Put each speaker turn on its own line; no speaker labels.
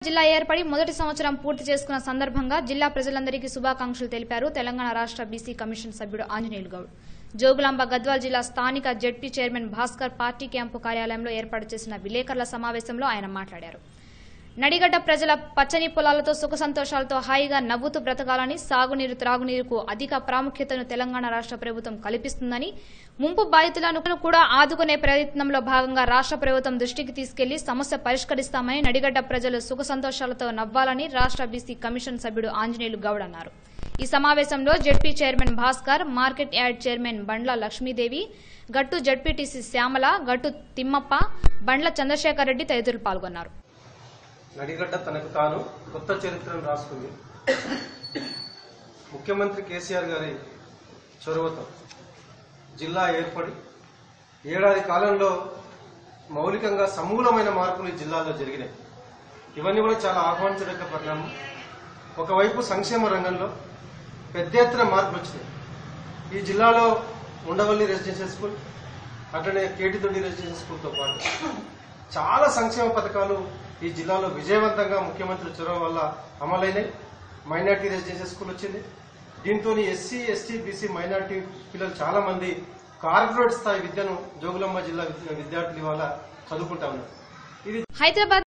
జిల్లా ఏర్పడి మొదటి సంవత్సరం పూర్తి చేసుకున్న సందర్భంగా జిల్లా ప్రజలందరికీ శుభాకాంక్షలు తెలిపారు తెలంగాణ రాష్ట్ర బీసీ కమిషన్ సభ్యుడు ఆంజనేయులు గౌడ్ జోగులాంబ గద్వాల్ జిల్లా స్థానిక ZP chairman Bhaskar party camp కార్యాలయంలో ఏర్పాటు చేసిన విలేకరుల సమావేశంలో ఆయన మాట్లాడారు నడిగడ్డ ప్రజల పచ్చని పొలాలతో సుఖ సంతోషాలతో హాయిగా నవ్వుతూ బ్రతకాలని సాగునీరు త్రాగునీరుకు అధిక ప్రాముఖ్యతను తెలంగాణ రాష్ట్ర ప్రభుత్వం కల్పిస్తుందని ముంపు బాధితులను కూడా ఆదుకునే ప్రయత్నంలో భాగంగా రాష్ట్ర ప్రభుత్వం దృష్టికి తీసుకెళ్లి సమస్య పరిష్కరిస్తామని నడిగడ్డ ప్రజలు సుఖ సంతోషాలతో నవ్వాలని రాష్ట్ర బీసీ కమిషన్ సభ్యుడు ఆంజనేయులు గౌడ్ అన్నారు ఈ సమావేశంలో ZP chairman Bhaskar market yard chairman Bandla Lakshmidevi Gattu ZPTC Shyamala గట్టు తిమ్మప్ప బండ్ల చంద్రశేఖర్ రెడ్డి తదితరులు పాల్గొన్నారు
నడిగడ్డ తనకు తాను కొత్త చరిత్రను రాసుకుంది ముఖ్యమంత్రి కేసీఆర్ గారి చొరవతో జిల్లా ఏర్పడి ఏడాది కాలంలో మౌలికంగా సమూలమైన మార్పులు ఈ జిల్లాలో జరిగినాయి ఇవన్నీ కూడా చాలా ఆహ్వానించదగ్గ పరిణామం ఒకవైపు సంక్షేమ రంగంలో పెద్ద ఎత్తున మార్పులు వచ్చినాయి ఈ జిల్లాలో ఉండవల్లి రెసిడెన్షియల్ స్కూల్ అట్లనే కేటిదొడ్డి రెసిడెన్షియల్ స్కూల్తో పాటు చాలా సంక్షేమ పథకాలు ఈ జిల్లాలో విజయవంతంగా ముఖ్యమంత్రి చొరవ వల్ల అమలైనాయి మైనార్టీ రెసిడెన్షియల్ స్కూల్ వచ్చింది దీంతో ఎస్సీ ఎస్టీ బీసీ మైనార్టీ పిల్లలు చాలా మంది కార్పొరేట్ స్థాయి విద్యను జోగులమ్మ జిల్లా విద్యార్థులు ఇవాళ చదువుకుంటా ఉన్నారు ఇది
హైదరాబాద్